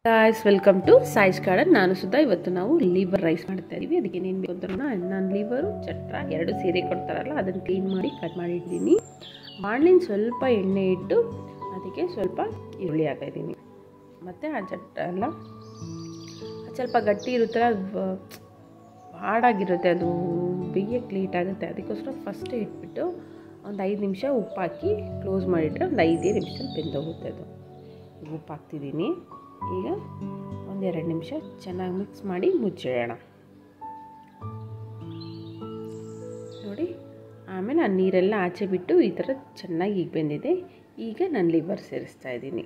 guys welcome to Sai's garden ನಾನು ಸುಧಾ ಇವತ್ತು ನಾವು ಲಿವರ್ ರೈಸ್ ಮಾಡ್ತಾ ಇದೀವಿ ಅದಕ್ಕೆ ಏನೇನು ಬೇಕು ಅಂತ ನಾನು ಲಿವರು ಚಟ್ರ ಎರಡು ಸೇರಿ ಕೊಡ್ತಾರಲ್ಲ ಅದನ್ನು ಕ್ಲೀನ್ ಮಾಡಿ ಕಟ್ ಮಾಡಿಟ್ಟಿದ್ದೀನಿ ಬಾಣಲಿನ ಸ್ವಲ್ಪ ಎಣ್ಣೆ ಇಟ್ಟು ಅದಕ್ಕೆ ಸ್ವಲ್ಪ ಈರುಳ್ಳಿ ಹಾಕಿದ್ದೀನಿ ಮತ್ತು ಆ ಚಟ್ಟ ಎಲ್ಲ ಅದು ಸ್ವಲ್ಪ ಗಟ್ಟಿ ಇರುತ್ತಲ್ಲ ಅದು ಹಾಡಾಗಿರುತ್ತೆ ಅದು ಬೇಯಕ್ಕೆ ಲೇಟ್ ಆಗುತ್ತೆ ಅದಕ್ಕೋಸ್ಕರ ಫಸ್ಟೇ ಇಟ್ಬಿಟ್ಟು ಒಂದು ಐದು ನಿಮಿಷ ಉಪ್ಪು ಹಾಕಿ ಕ್ಲೋಸ್ ಮಾಡಿಟ್ರೆ ಒಂದು ಐದೇ ನಿಮಿಷದಲ್ಲಿ ಬೆಂದೋಗುತ್ತೆ ಅದು ಉಪ್ಪು ಹಾಕ್ತಿದ್ದೀನಿ ಈಗ ಒಂದೆರಡು ನಿಮಿಷ ಚೆನ್ನಾಗಿ ಮಿಕ್ಸ್ ಮಾಡಿ ಮುಚ್ಚಿಡೋಣ ನೋಡಿ ಆಮೇಲೆ ಆ ನೀರೆಲ್ಲ ಆಚೆ ಬಿಟ್ಟು ಈ ಥರ ಚೆನ್ನಾಗಿ ಈಗ ಬೆಂದಿದೆ ಈಗ ನಾನು ಲಿವರ್ ಸೇರಿಸ್ತಾ ಇದ್ದೀನಿ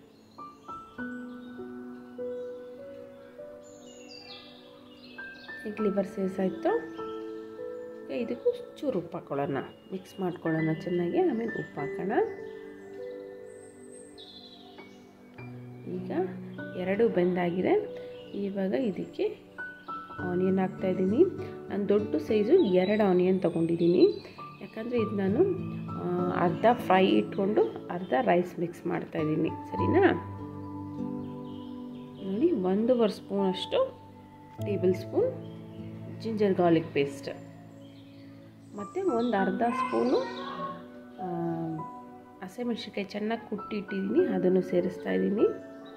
ಈಗ ಲಿವರ್ ಸೇರಿಸಾಯ್ತು ಈಗ ಇದಕ್ಕೂ ಚೂರು ಉಪ್ಪು ಹಾಕ್ಕೊಳ್ಳೋಣ ಮಿಕ್ಸ್ ಮಾಡ್ಕೊಳ್ಳೋಣ ಚೆನ್ನಾಗಿ ಆಮೇಲೆ ಉಪ್ಪು ಹಾಕೋಣ ಈಗ ಎರಡು ಬೆಂದಾಗಿದೆ ಇವಾಗ ಇದಕ್ಕೆ ಆನಿಯನ್ ಹಾಕ್ತಾಯಿದ್ದೀನಿ ನಾನು ದೊಡ್ಡ ಸೈಜು ಎರಡು ಆನಿಯನ್ ತೊಗೊಂಡಿದ್ದೀನಿ ಯಾಕಂದರೆ ಇದು ನಾನು ಅರ್ಧ ಫ್ರೈ ಇಟ್ಕೊಂಡು ಅರ್ಧ ರೈಸ್ ಮಿಕ್ಸ್ ಮಾಡ್ತಾಯಿದ್ದೀನಿ ಸರಿನಾ ನೋಡಿ ಒಂದೂವರೆ ಸ್ಪೂನ್ ಅಷ್ಟು table spoon ginger garlic paste ಮತ್ತು ಒಂದು ಅರ್ಧ ಸ್ಪೂನು ಹಸಿಮೆಣ್ಸಿನ್ಕಾಯಿ ಚೆನ್ನಾಗಿ ಕುಟ್ಟಿಟ್ಟಿದ್ದೀನಿ ಅದನ್ನು ಸೇರಿಸ್ತಾ ಇದ್ದೀನಿ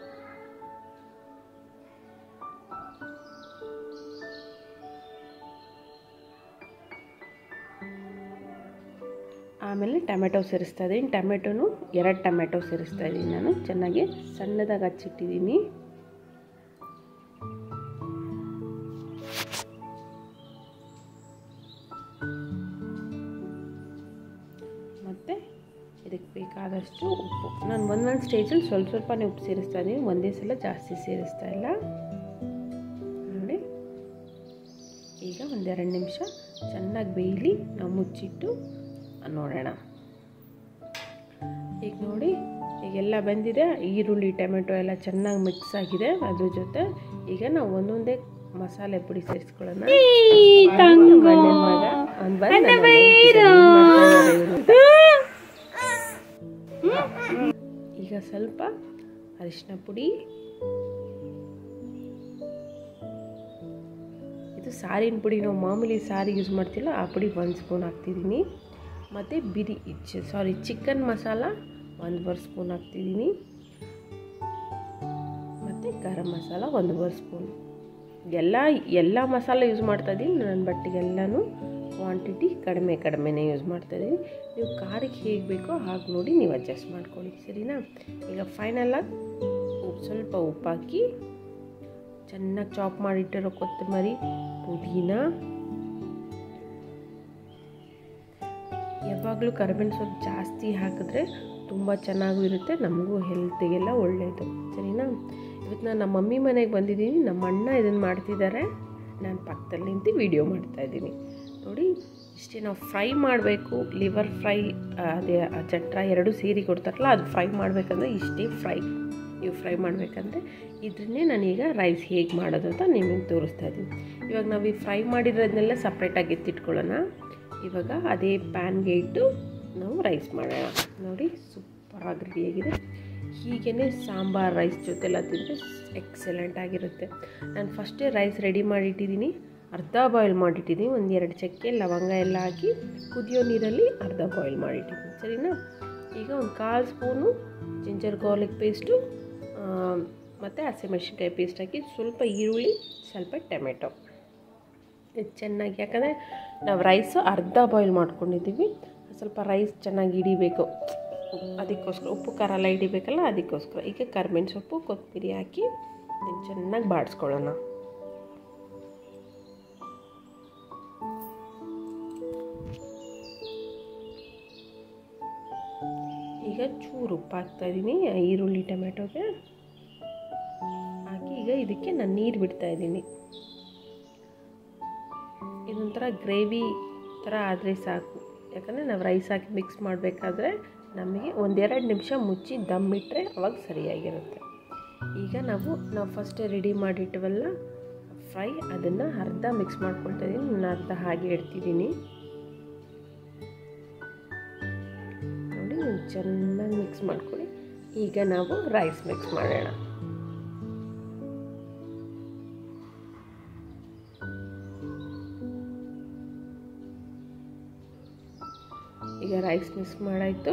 ಆಮೇಲೆ ಟೊಮೆಟೊ ಸೇರಿಸ್ತಾ ಇದ್ದೀನಿ ಟೊಮೆಟೊನು ಎರಡು ಟೊಮೆಟೊ ಸೇರಿಸ್ತಾ ಇದ್ದೀನಿ ನಾನು ಚೆನ್ನಾಗಿ ಸಣ್ಣದಾಗಿ ಹಚ್ಚಿಟ್ಟಿದ್ದೀನಿ ಮತ್ತು ಇದಕ್ಕೆ ಬೇಕಾದಷ್ಟು ಉಪ್ಪು ನಾನು ಒಂದೊಂದು ಸ್ಟೇಜಲ್ಲಿ ಸ್ವಲ್ಪ ಸ್ವಲ್ಪನೇ ಉಪ್ಪು ಸೇರಿಸ್ತಾ ಇದ್ದೀನಿ ಒಂದೇ ಸಲ ಜಾಸ್ತಿ ಸೇರಿಸ್ತಾ ಇಲ್ಲ ನೋಡಿ ಈಗ ಒಂದೆರಡು ನಿಮಿಷ ಚೆನ್ನಾಗಿ ಬೇಯಲಿ ನಾವು ಮುಚ್ಚಿಟ್ಟು ನೋಡೋಣ ಈಗ ನೋಡಿ ಈಗೆಲ್ಲ ಬಂದಿದೆ ಈರುಳ್ಳಿ ಟೊಮೆಟೊ ಎಲ್ಲ ಚೆನ್ನಾಗಿ ಮಿಕ್ಸ್ ಆಗಿದೆ ಅದ್ರ ಜೊತೆ ಈಗ ನಾವು ಒಂದೊಂದೇ ಮಸಾಲೆ ಪುಡಿ ಸೇರಿಸ್ಕೊಳ್ಳೋಣ ಈಗ ಸ್ವಲ್ಪ ಅರಿಶಿನ ಪುಡಿ ಇದು ಸಾರಿನ ಪುಡಿ ನಾವು ಮಾಮೂಲಿ ಸಾರಿ ಯೂಸ್ ಮಾಡ್ತಿಲ್ಲ ಆ ಪುಡಿ ಒಂದು ಸ್ಪೂನ್ ಹಾಕ್ತಿದ್ದೀನಿ ಮತ್ತು ಬಿರಿ ಸಾರಿ ಚಿಕನ್ ಮಸಾಲ ಒಂದೂವರೆ ಸ್ಪೂನ್ ಹಾಕ್ತಿದ್ದೀನಿ ಮತ್ತು ಗರಂ ಮಸಾಲ ಒಂದೂವರೆ ಸ್ಪೂನ್ ಎಲ್ಲ ಎಲ್ಲ ಮಸಾಲೆ ಯೂಸ್ ಮಾಡ್ತಾಯಿದ್ದೀನಿ ನನ್ನ ಬಟ್ಟಿಗೆಲ್ಲನೂ ಕ್ವಾಂಟಿಟಿ ಕಡಿಮೆ ಕಡಿಮೆನೇ ಯೂಸ್ ಮಾಡ್ತಾಯಿದ್ದೀನಿ ನೀವು ಖಾರಕ್ಕೆ ಹೇಗೆ ಬೇಕೋ ಹಾಗೆ ನೋಡಿ ನೀವು ಅಡ್ಜಸ್ಟ್ ಮಾಡ್ಕೊಳ್ಳಿ ಸರಿನಾ ಈಗ ಫೈನಲಾಗಿ ಉಪ್ಪು ಸ್ವಲ್ಪ ಉಪ್ಪು ಹಾಕಿ ಚೆನ್ನಾಗಿ ಚಾಪ್ ಮಾಡಿಟ್ಟಿರೋ ಕೊತ್ತಂಬರಿ ಪುದೀನ ಯಾವಾಗಲೂ ಕರಿಬೇವಿನ ಸೊಪ್ಪು ಜಾಸ್ತಿ ಹಾಕಿದ್ರೆ ತುಂಬ ಚೆನ್ನಾಗೂ ಇರುತ್ತೆ ನಮಗೂ ಹೆಲ್ತಿಗೆಲ್ಲ ಒಳ್ಳೆಯದು ಸರಿನಾ ಇವತ್ತು ನಾನು ನಮ್ಮ ಮಮ್ಮಿ ಮನೆಗೆ ಬಂದಿದ್ದೀನಿ ನಮ್ಮ ಅಣ್ಣ ಇದನ್ನು ಮಾಡ್ತಿದ್ದಾರೆ ನಾನು ಪಕ್ಕದಲ್ಲಿ ನಿಂತು ವೀಡಿಯೋ ಮಾಡ್ತಾಯಿದ್ದೀನಿ ನೋಡಿ ಇಷ್ಟೇ ನಾವು ಫ್ರೈ ಮಾಡಬೇಕು ಲಿವರ್ ಫ್ರೈ ಅದೇ ಚಟ್ರ ಎರಡು ಸೇರಿ ಕೊಡ್ತಾರಲ್ಲ ಅದು ಫ್ರೈ ಮಾಡಬೇಕಂದ್ರೆ ಇಷ್ಟೇ ಫ್ರೈ ನೀವು ಫ್ರೈ ಮಾಡಬೇಕಂದ್ರೆ ಇದನ್ನೇ ನಾನೀಗ ರೈಸ್ ಹೇಗೆ ಮಾಡೋದು ಅಂತ ನಿಮಗೆ ತೋರಿಸ್ತಾ ಇದ್ದೀನಿ ಇವಾಗ ನಾವು ಈ ಫ್ರೈ ಮಾಡಿರೋದನ್ನೆಲ್ಲ ಸಪ್ರೇಟಾಗಿ ಎತ್ತಿಟ್ಕೊಳ್ಳೋಣ ಇವಾಗ ಅದೇ ಪ್ಯಾನ್ಗೆ ಇಟ್ಟು ನಾವು ರೈಸ್ ಮಾಡೋಣ ನೋಡಿ ಸೂಪರಾಗಿ ರೆಡಿಯಾಗಿದೆ ಹೀಗೇ ಸಾಂಬಾರು ರೈಸ್ ಜೊತೆಲ್ಲ ತಿಂದರೆ ಎಕ್ಸಲೆಂಟ್ ಆಗಿರುತ್ತೆ ನಾನು ಫಸ್ಟೇ ರೈಸ್ ರೆಡಿ ಮಾಡಿಟ್ಟಿದ್ದೀನಿ ಅರ್ಧ ಬಾಯ್ಲ್ ಮಾಡಿಟ್ಟಿದ್ದೀನಿ ಒಂದು ಎರಡು ಚಕ್ಕೆ ಲವಂಗ ಎಲ್ಲ ಹಾಕಿ ಕುದಿಯೋ ನೀರಲ್ಲಿ ಅರ್ಧ ಬಾಯ್ಲ್ ಮಾಡಿಟ್ಟಿದ್ದೀನಿ ಸರಿನಾ ಈಗ ಒಂದು ಕಾಲು ಸ್ಪೂನು ಜಿಂಜರ್ ಗಾರ್ಲಿಕ್ ಪೇಸ್ಟು ಮತ್ತು ಹಸಿಮೆಣ್ಸಿನ್ಕಾಯಿ ಪೇಸ್ಟ್ ಹಾಕಿ ಸ್ವಲ್ಪ ಈರುಳ್ಳಿ ಸ್ವಲ್ಪ ಟೊಮೆಟೊ ಇದು ಚೆನ್ನಾಗಿ ಯಾಕಂದರೆ ನಾವು ರೈಸು ಅರ್ಧ ಬಾಯ್ಲ್ ಮಾಡ್ಕೊಂಡಿದ್ದೀವಿ ಸ್ವಲ್ಪ ರೈಸ್ ಚೆನ್ನಾಗಿ ಹಿಡಿಬೇಕು ಅದಕ್ಕೋಸ್ಕರ ಉಪ್ಪು ಖಾರ ಎಲ್ಲ ಹಿಡಿಬೇಕಲ್ಲ ಅದಕ್ಕೋಸ್ಕರ ಈಗ ಕರ್ಬೇವಿನ ಸೊಪ್ಪು ಕೊತ್ತಂಬರಿ ಹಾಕಿ ಇದನ್ನು ಚೆನ್ನಾಗಿ ಬಾಡಿಸ್ಕೊಳ್ಳೋಣ ಈಗ ಚೂರು ಉಪ್ಪು ಹಾಕ್ತಾಯಿದ್ದೀನಿ ಈರುಳ್ಳಿ ಟೊಮೆಟೊಗೆ ಹಾಕಿ ಈಗ ಇದಕ್ಕೆ ನಾನು ನೀರು ಬಿಡ್ತಾಯಿದ್ದೀನಿ ಇದೊಂಥರ ಗ್ರೇವಿ ಥರ ಆದರೆ ಸಾಕು ಯಾಕಂದರೆ ನಾವು ರೈಸ್ ಹಾಕಿ ಮಿಕ್ಸ್ ಮಾಡಬೇಕಾದ್ರೆ ನಮಗೆ ಒಂದೆರಡು ನಿಮಿಷ ಮುಚ್ಚಿ ದಮ್ ಇಟ್ಟರೆ ಅವಾಗ ಸರಿಯಾಗಿರುತ್ತೆ ಈಗ ನಾವು ನಾವು ಫಸ್ಟೇ ರೆಡಿ ಮಾಡಿಟ್ಟವಲ್ಲ ಫ್ರೈ ಅದನ್ನು ಅರ್ಧ ಮಿಕ್ಸ್ ಮಾಡ್ಕೊಳ್ತಾ ಇದ್ದೀನಿ ನಾನು ಅರ್ಧ ಹಾಗೆ ಇಡ್ತಿದ್ದೀನಿ ನೋಡಿ ಚೆನ್ನಾಗಿ ಮಿಕ್ಸ್ ಮಾಡ್ಕೊಳ್ಳಿ ಈಗ ನಾವು ರೈಸ್ ಮಿಕ್ಸ್ ಮಾಡೋಣ ಈಗ ರೈಸ್ ಮಿಕ್ಸ್ ಮಾಡಾಯಿತು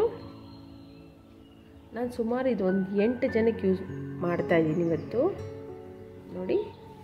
ನಾನು ಸುಮಾರು ಇದು ಒಂದು ಎಂಟು ಜನಕ್ಕೆ ಯೂಸ್ ಮಾಡ್ತಾಯಿದ್ದೀನಿ ಇವತ್ತು ನೋಡಿ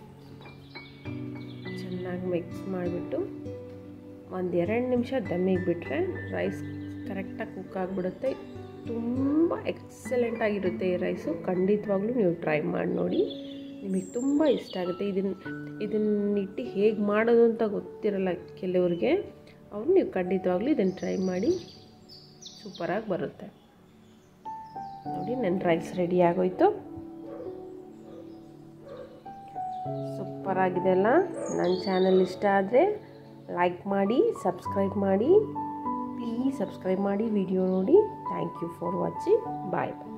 ಚೆನ್ನಾಗಿ ಮಿಕ್ಸ್ ಮಾಡಿಬಿಟ್ಟು ಒಂದು ಎರಡು ನಿಮಿಷ ದಮ್ಮಿಗೆ ಬಿಟ್ಟರೆ ರೈಸ್ ಕರೆಕ್ಟಾಗಿ ಕುಕ್ ಆಗಿಬಿಡುತ್ತೆ ತುಂಬ ಎಕ್ಸಲೆಂಟಾಗಿರುತ್ತೆ ಈ ರೈಸು ಖಂಡಿತವಾಗ್ಲೂ ನೀವು ಟ್ರೈ ಮಾಡಿ ನೋಡಿ ನಿಮಗೆ ತುಂಬ ಇಷ್ಟ ಆಗುತ್ತೆ ಇದನ್ನು ಇದನ್ನಿಟ್ಟು ಹೇಗೆ ಮಾಡೋದು ಅಂತ ಗೊತ್ತಿರಲ್ಲ ಕೆಲವ್ರಿಗೆ ಅವರು ನೀವು ಖಂಡಿತವಾಗ್ಲೂ ಇದನ್ನು ಟ್ರೈ ಮಾಡಿ ಸೂಪರಾಗಿ ಬರುತ್ತೆ ನೋಡಿ ನನ್ನ ರೈಸ್ ರೆಡಿ ಆಗೋಯ್ತು ಸೂಪರಾಗಿದೆ ಅಲ್ಲ ನನ್ನ ಚಾನಲ್ ಇಷ್ಟ ಆದರೆ ಲೈಕ್ ಮಾಡಿ ಸಬ್ಸ್ಕ್ರೈಬ್ ಮಾಡಿ ಪ್ಲೀಸ್ ಸಬ್ಸ್ಕ್ರೈಬ್ ಮಾಡಿ ವಿಡಿಯೋ ನೋಡಿ thank you for watching bye bye